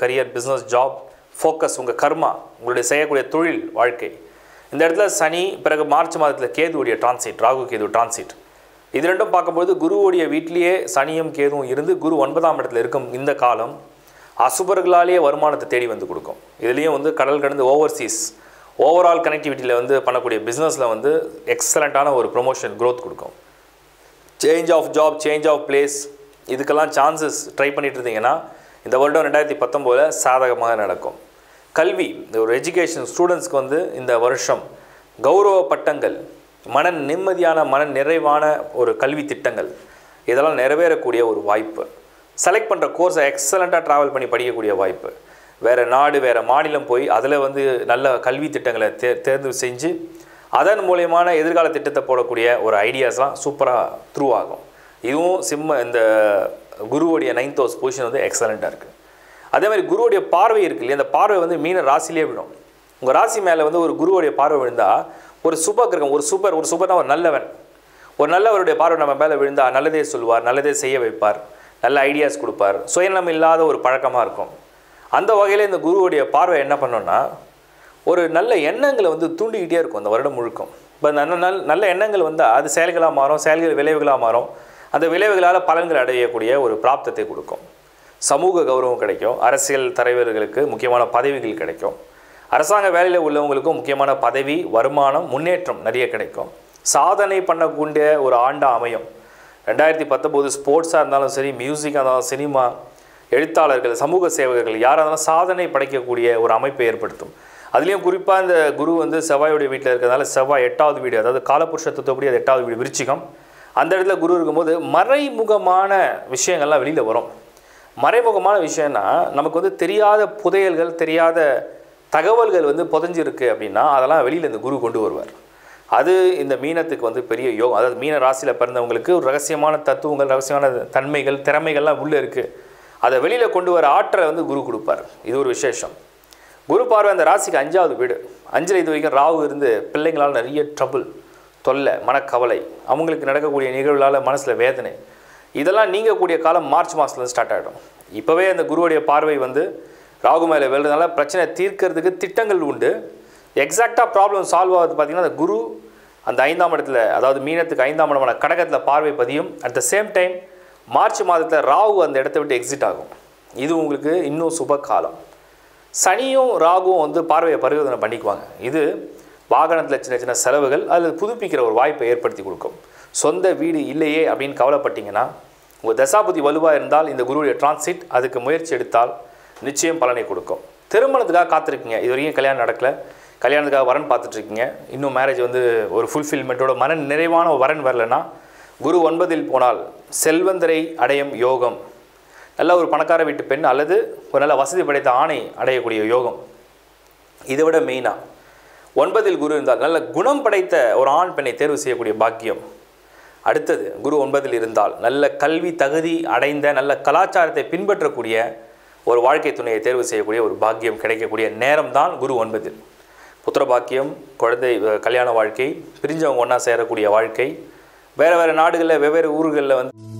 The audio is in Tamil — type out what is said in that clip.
கரியர் பிஸ்னஸ் ஜாப் ஃபோக்கஸ் உங்கள் கர்மா உங்களுடைய செய்யக்கூடிய தொழில் வாழ்க்கை இந்த இடத்துல சனி பிறகு மார்ச் மாதத்தில் கேதுவுடைய டிரான்சிட் ராகு கேது டிரான்சிட் இது ரெண்டும் பார்க்கும்போது குருவுடைய வீட்டிலேயே சனியும் கேதுவும் இருந்து குரு ஒன்பதாம் இடத்துல இருக்கும் இந்த காலம் அசுபர்களாலேயே வருமானத்தை தேடி வந்து கொடுக்கும் இதுலேயும் வந்து கடல் கடந்து ஓவர்சீஸ் ஓவரால் கனெக்டிவிட்டியில் வந்து பண்ணக்கூடிய பிஸ்னஸில் வந்து எக்ஸலண்ட்டான ஒரு ப்ரொமோஷன் growth கொடுக்கும் change of job change of place இதுக்கெல்லாம் சான்சஸ் ட்ரை பண்ணிட்டு இருந்தீங்கன்னா இந்த வருடம் ரெண்டாயிரத்தி பத்தொம்போதில் சாதகமாக நடக்கும் கல்வி இந்த ஒரு எஜுகேஷன் ஸ்டூடெண்ட்ஸ்க்கு வந்து இந்த வருஷம் கௌரவ பட்டங்கள் மன நிம்மதியான மன நிறைவான ஒரு கல்வி திட்டங்கள் இதெல்லாம் நிறைவேறக்கூடிய ஒரு வாய்ப்பு செலக்ட் பண்ணுற கோர்ஸை எக்ஸலண்ட்டாக ட்ராவல் பண்ணி படிக்கக்கூடிய வாய்ப்பு வேறு நாடு வேறு மாநிலம் போய் அதில் வந்து நல்ல கல்வி திட்டங்களை தே தேர்ந்து செஞ்சு அதன் மூலியமான எதிர்கால திட்டத்தை போடக்கூடிய ஒரு ஐடியாஸ்லாம் சூப்பராக த்ரூ ஆகும் இதுவும் சிம்ம இந்த குருவுடைய நைன்த் ஹவுஸ் பொசிஷன் வந்து எக்ஸலண்ட்டாக இருக்குது அதே மாதிரி குருவுடைய பார்வை இருக்கு இல்லையா அந்த பார்வை வந்து மீன ராசிலே விடும் உங்கள் ராசி மேலே வந்து ஒரு குருவுடைய பார்வை விழுந்தால் ஒரு சுப கிரகம் ஒரு சூப்பர் ஒரு சூப்பர்னா ஒரு நல்லவன் ஒரு நல்லவருடைய பார்வை நம்ம மேலே விழுந்தா நல்லதே சொல்வார் நல்லதே செய்ய வைப்பார் நல்ல ஐடியாஸ் கொடுப்பார் சுயநலம் இல்லாத ஒரு பழக்கமாக இருக்கும் அந்த வகையில் இந்த குருவுடைய பார்வை என்ன பண்ணோன்னா ஒரு நல்ல எண்ணங்களை வந்து தூண்டிக்கிட்டே இருக்கும் அந்த வருடம் முழுக்கும் இப்போ நல்ல நல்ல நல்ல எண்ணங்கள் வந்தால் அது செயல்களாக மாறும் செயல்கள் விளைவுகளாக மாறும் அந்த விளைவுகளால் பலன்கள் அடையக்கூடிய ஒரு பிராப்தத்தை கொடுக்கும் சமூக கௌரவம் கிடைக்கும் அரசியல் தலைவர்களுக்கு முக்கியமான பதவிகள் கிடைக்கும் அரசாங்க வேலையில் உள்ளவங்களுக்கும் முக்கியமான பதவி வருமானம் முன்னேற்றம் நிறைய கிடைக்கும் சாதனை பண்ணக்கூடிய ஒரு ஆண்டா அமையும் ரெண்டாயிரத்தி பத்தொம்போது ஸ்போர்ட்ஸாக இருந்தாலும் சரி மியூசிக்காக இருந்தாலும் சினிமா எழுத்தாளர்கள் சமூக சேவகர்கள் யாராக இருந்தாலும் சாதனை படைக்கக்கூடிய ஒரு அமைப்பை ஏற்படுத்தும் அதுலேயும் குறிப்பாக இந்த குரு வந்து செவ்வாயுடைய வீட்டில் இருக்கிறதுனால செவ்வாய் எட்டாவது வீடு அதாவது காலபுருஷ தத்துவப்படி அது எட்டாவது வீடு விருச்சிகம் அந்த இடத்துல குரு இருக்கும்போது மறைமுகமான விஷயங்கள்லாம் வெளியில் வரும் மறைமுகமான விஷயம்னா நமக்கு வந்து தெரியாத புதையல்கள் தெரியாத தகவல்கள் வந்து புதைஞ்சிருக்கு அப்படின்னா அதெல்லாம் வெளியில் இந்த குரு கொண்டு வருவார் அது இந்த மீனத்துக்கு வந்து பெரிய யோகம் அதாவது மீன ராசியில் பிறந்தவங்களுக்கு ஒரு ரகசியமான தத்துவங்கள் ரகசியமான தன்மைகள் திறமைகள்லாம் உள்ளே இருக்குது அதை வெளியில் கொண்டு வர ஆற்றலை வந்து குரு கொடுப்பார் இது ஒரு விசேஷம் குரு பார்வை அந்த ராசிக்கு அஞ்சாவது வீடு அஞ்சில் இது வரைக்கும் ராகு இருந்து பிள்ளைங்களால் நிறைய ட்ரபுள் தொல்லை மனக்கவலை அவங்களுக்கு நடக்கக்கூடிய நிகழ்வுகளால் மனசில் வேதனை இதெல்லாம் நீங்கக்கூடிய காலம் மார்ச் மாதத்துலேருந்து ஸ்டார்ட் ஆகிடும் இப்போவே அந்த குருவுடைய பார்வை வந்து ராகு மேலே வெல்றதுனால பிரச்சனை தீர்க்கறதுக்கு திட்டங்கள் உண்டு எக்ஸாக்டாக ப்ராப்ளம் சால்வ் ஆகுது பார்த்திங்கன்னா அந்த குரு அந்த ஐந்தாம் இடத்துல அதாவது மீனத்துக்கு ஐந்தாம் இடமான கடகத்தில் பார்வை பதியும் at the same time March மாதத்தில் ராகு அந்த இடத்த விட்டு எக்ஸிட் ஆகும் இது உங்களுக்கு இன்னும் சுப காலம் சனியும் ராகுவும் வந்து பார்வையை பரிவர்த்தனை பண்ணிக்குவாங்க இது வாகனத்தில் சின்ன சின்ன செலவுகள் அல்லது புதுப்பிக்கிற ஒரு வாய்ப்பை ஏற்படுத்தி கொடுக்கும் சொந்த வீடு இல்லையே அப்படின்னு கவலைப்பட்டீங்கன்னா உங்கள் தசாபதி வலுவாக இருந்தால் இந்த குருவுடைய டிரான்சிட் அதுக்கு முயற்சி எடுத்தால் நிச்சயம் பலனை கொடுக்கும் திருமணத்துக்காக காத்திருக்கீங்க இது வரைக்கும் கல்யாணம் நடக்கல கல்யாணத்துக்காக வரன் பார்த்துட்ருக்கீங்க இன்னும் மேரேஜ் வந்து ஒரு ஃபுல்ஃபில்மெண்ட்டோட மன நிறைவான ஒரு வரன் வரலன்னா குரு ஒன்பதில் போனால் செல்வந்தரை அடையும் யோகம் நல்ல ஒரு பணக்கார வீட்டு பெண் அல்லது ஒரு நல்ல வசதி படைத்த ஆணை அடையக்கூடிய யோகம் இதை விட மெயினாக ஒன்பதில் குரு இருந்தால் நல்ல குணம் படைத்த ஒரு ஆண் பெண்ணை தேர்வு செய்யக்கூடிய பாக்கியம் அடுத்தது குரு ஒன்பதில் இருந்தால் நல்ல கல்வி தகுதி அடைந்த நல்ல கலாச்சாரத்தை பின்பற்றக்கூடிய ஒரு வாழ்க்கை துணையை தேர்வு செய்யக்கூடிய ஒரு பாக்கியம் கிடைக்கக்கூடிய நேரம்தான் குரு ஒன்பதில் புத்திர பாக்கியம் குழந்தை கல்யாண வாழ்க்கை பிரிஞ்சவங்க ஒன்றா சேரக்கூடிய வாழ்க்கை வேறு வேறு நாடுகளில் வெவ்வேறு ஊர்களில் வந்து